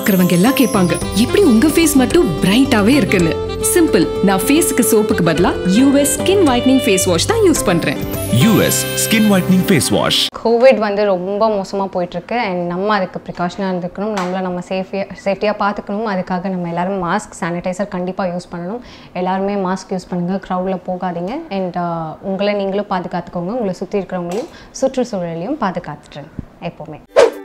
பாக்குறவங்க எல்லாம் கேட்பாங்க எப்படி உங்க ஃபேஸ் மட்டும் பிரைட்டாவே இருக்குன்னு சிம்பிள் நான் ஃபேஸ்க்கு சோப்புக்கு பதிலா US skin whitening face wash தான் யூஸ் பண்றேன் US skin whitening face wash covid வந்து ரொம்ப மோசமாக போயிட்டுருக்கு அண்ட் நம்ம அதுக்கு ப்ரிகாஷனாக இருந்துக்கணும் நம்மளை நம்ம சேஃபியாக சேஃப்டியாக பார்த்துக்கணும் அதுக்காக நம்ம எல்லாரும் மாஸ்க் சானிடைசர் கண்டிப்பாக யூஸ் பண்ணணும் எல்லாருமே மாஸ்க் யூஸ் பண்ணுங்கள் க்ரௌடில் போகாதீங்க அண்ட் உங்களை நீங்களும் பாதுகாத்துக்கோங்க உங்களை சுற்றி இருக்கிறவங்களையும் சுற்றுச்சூழலையும் பாதுகாத்துட்டுருங்க எப்போவுமே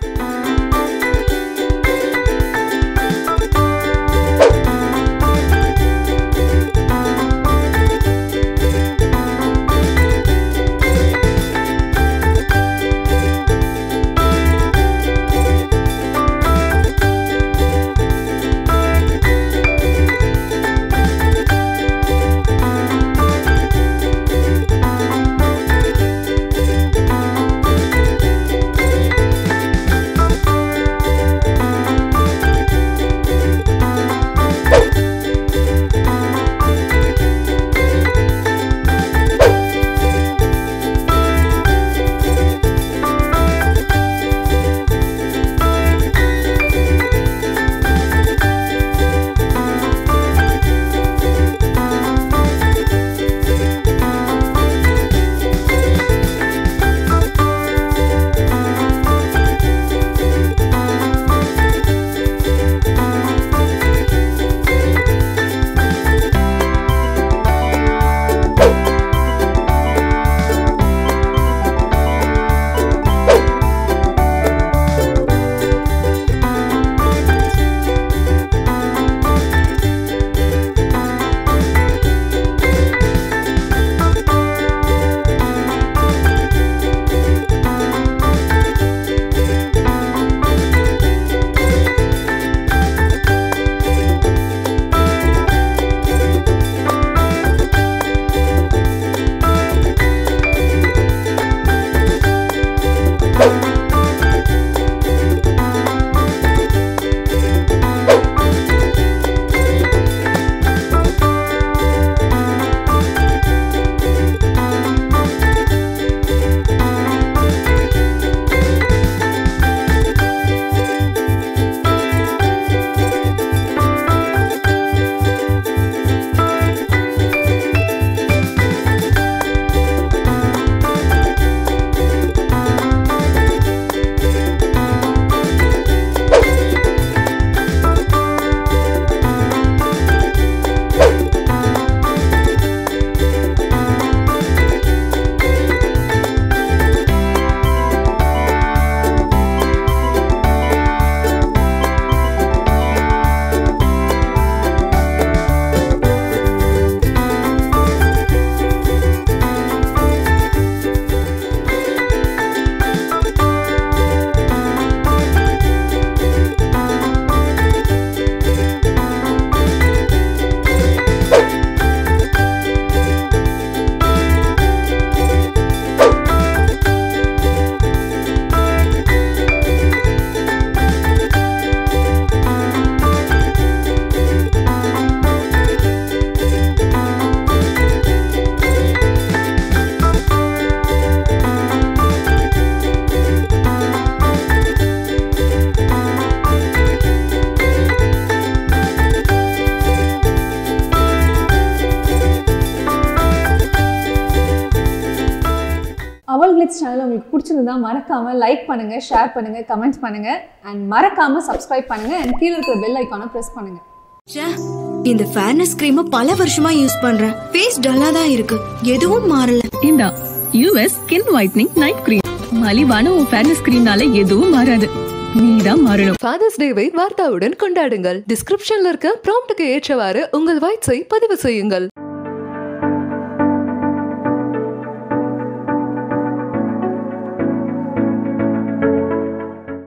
அவல் கிளிக்ஸ் சேனல் உங்களுக்கு பிடிச்சிருந்தா மறக்காம லைக் பண்ணுங்க ஷேர் பண்ணுங்க கமெண்ட் பண்ணுங்க அண்ட் மறக்காம சப்ஸ்கிரைப் பண்ணுங்க அண்ட் கீழே இருக்கிற பெல் ஐக்கானை பிரஸ் பண்ணுங்க ச்சே, இந்த ஃபேர்னஸ் கிரீம் பல வருஷமா யூஸ் பண்றேன் ஃபேஸ் டல்லா தான் இருக்கு எதுவும் மாறல இந்தா US skin whitening night cream மலிவான உன் ஃபேர்னஸ் கிரீம்னால எதுவும் மாறாது நீதான் மாறணும் ஃபாதர்ஸ் டேவை வார்த்தாவுடன் கொண்டாடுங்கள் டிஸ்கிரிப்ஷன்ல இருக்க ப்ராம்ப்ட்டுக்கு ஏற்றவாறு உங்கள் வாய்ஸை பதிவு செய்யுங்கள்